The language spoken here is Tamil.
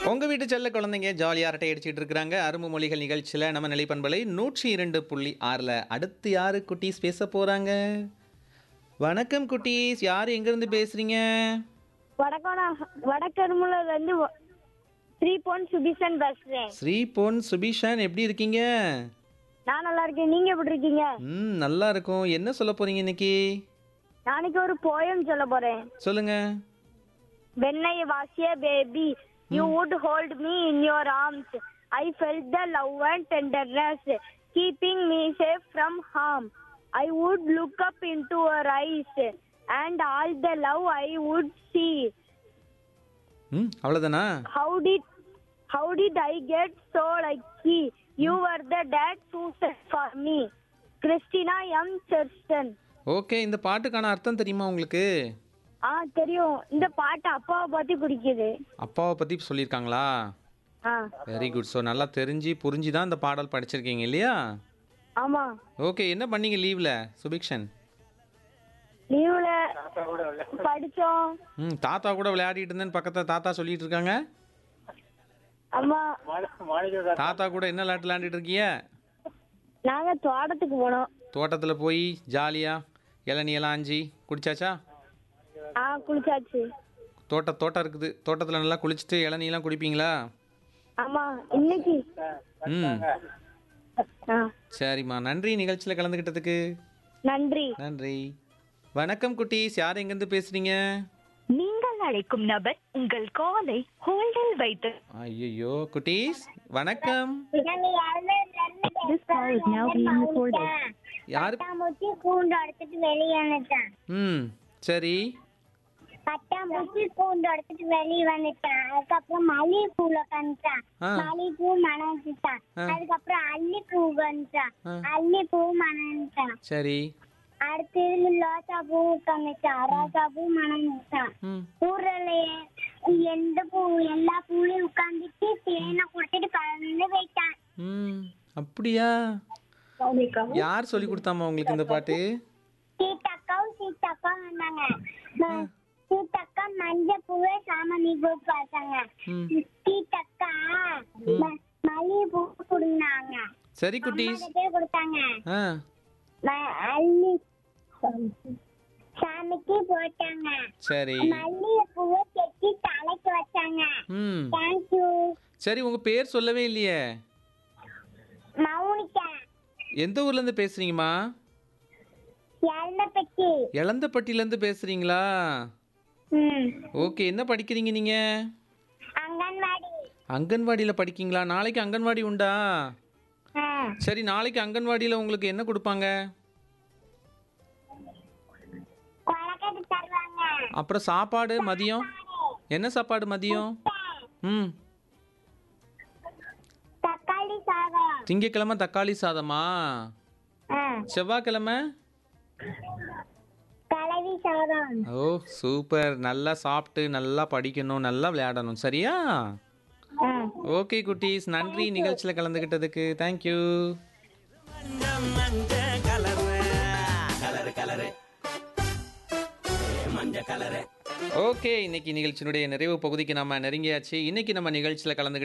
உங்க வீட்டு செல்ல குழந்தைங்க ஜாலியாக அரட்டை அடிச்சிட்டு இருக்கிறாங்க அரும்பு மொழிகள் நிகழ்ச்சியில் நம்ம நிலைப்பண்பலை நூற்றி இரண்டு புள்ளி ஆறில் அடுத்து யாரு குட்டீஸ் பேச போறாங்க வணக்கம் குட்டீஸ் யார் எங்கேருந்து பேசுறீங்க வடக்கான வடக்கருமுல இருந்து த்ரீ பொன் சுபிசன் பேசுறேன் ஸ்ரீ பொன் சுபிஷன் எப்படி இருக்கீங்க நான் நல்லா இருக்கேன் நீங்க எப்படி இருக்கீங்க ம் நல்லா இருக்கும் என்ன சொல்ல போறீங்க இன்னைக்கு நாளைக்கு ஒரு போயம் சொல்ல போறேன் சொல்லுங்க When I was a baby, you would hold me in your arms. I felt the love and tenderness, keeping me safe from harm. I would look up into your eyes, and all the love I would see. ம் அவ்வளோதானா How did how did I get so lucky? You were the dad who said for me. Christina M. Thurston. Okay இந்த பாட்டுக்கான அர்த்தம் தெரியுமா உங்களுக்கு ஆ தெரியும் இந்த பாட்டு அப்பாவை பத்தி பிடிக்குது அப்பாவை பற்றி சொல்லியிருக்காங்களா ஆ வெரி குட் ஸோ நல்லா தெரிஞ்சு புரிஞ்சு தான் இந்த பாடல் படிச்சிருக்கீங்க இல்லையா ஆமா ஓகே என்ன பண்ணீங்க லீவில் சுபிக்ஷன் லீவ்ல படிச்சோம் ம் தாத்தா கூட விளையாடிட்டு இருந்தேன்னு பக்கத்தில் தாத்தா சொல்லிட்டு இருக்காங்க அம்மா தாத்தா கூட என்ன விளையாட்டு விளையாண்டுட்டு இருக்கீங்க நாங்க தோட்டத்துக்கு போனோம் தோட்டத்தில் போய் ஜாலியாக இளநீ எல்லாம் ஆஞ்சி குடிச்சாச்சா ஆ குளிச்சாச்சு தோட்ட தோட்டம் இருக்குது தோட்டத்தில் நல்லா குளிச்சுட்டு இளநீலாம் குடிப்பீங்களா ஆமா இன்னைக்கு ம் ஆ சரிம்மா நன்றி நிகழ்ச்சியில் கலந்துக்கிட்டதுக்கு நன்றி நன்றி வணக்கம் குட்டீஸ் யார் எங்கேருந்து பேசுகிறீங்க நீங்கள் அழைக்கும் நபர் உங்கள் காலை ஹோல்டில் வைத்து ஐயோ குட்டீஸ் வணக்கம் This call is now being recorded. யார் பட்டாம்பூச்சி கூண்டு எடுத்துட்டு வெளியே வந்துட்டான் ம் சரி பட்டாம்பூச்சி கூண்டு எடுத்துட்டு வெளியே வந்துட்டான் அதுக்கப்புறம் மல்லிகை பூல கண்டான் ஆ. மல்லிகை பூ மணந்துட்டான் ஆ. அதுக்கப்புறம் அல்லி பூ வந்துட்டான் ஆ. அல்லி பூ மணந்துட்டான் சரி அடுத்தது ரோசா பூ கமிச்சான் ரோசா பூ மணந்துட்டான் ம் ஊர்ல எந்த பூ எல்லா பூலையும் உட்காந்துட்டு தேனை கொடுத்துட்டு கலந்து வைத்தான் ம் அப்படியா யார் சொல்லி கொடுத்தாம்மா உங்களுக்கு இந்த பாட்டு சீத்தக்காவும் சீத்தக்காவும் வந்தாங்க ம- சீத்தக்கா மஞ்சள் பூவே சாமணி பூ பார்த்தாங்க ம் சீத்தக்கா ம- மல்லிகை பூ கொடுத்தாங்க சரி குட்டீஸ் கிட்டே கொடுத்தாங்க ஆ ம- அள்ளி சாமிக்கு போட்டாங்க சரி மல்லிகை பூவை கெட்டி தலைக்கு வச்சாங்க ம் தேங்க்யூ சரி உங்கள் பேர் சொல்லவே இல்லையே மௌனிகா எந்த ஊர்லேருந்து பேசுகிறீங்கம்மா எண்ணெய் பெட்டி எலந்தப்பட்டியிலேருந்து பேசுகிறீங்களா ம் ஓகே என்ன படிக்கிறீங்க நீங்கள் அங்கன்வாடி அங்கன்வாடியில் படிக்கீங்களா நாளைக்கு அங்கன்வாடி உண்டா ஆ சரி நாளைக்கு அங்கன்வாடியில் உங்களுக்கு என்ன கொடுப்பாங்க கொலக்கட்டை தருவாங்க அப்புறம் சாப்பாடு மதியம் என்ன சாப்பாடு மதியம் ம் தக்காளி சாதம் திங்கக்கிழமை தக்காளி சாதமா ஆ செவ்வாய்க்கிழமை கலவி சாதம் ஓ சூப்பர் நல்லா சாப்பிட்டு நல்லா படிக்கணும் நல்லா விளையாடணும் சரியா ஆ ஓகே குட்டீஸ் நன்றி நிகழ்ச்சியில் கலந்துக்கிட்டதுக்கு தேங்க்யூ ஓகே இன்னைக்கு நிகழ்ச்சியினுடைய நிறைவு பகுதிக்கு நம்ம நெருங்கியாச்சு இன்னைக்கு நம்ம நிகழ்ச்சியில் கலந்துக்கிட்ட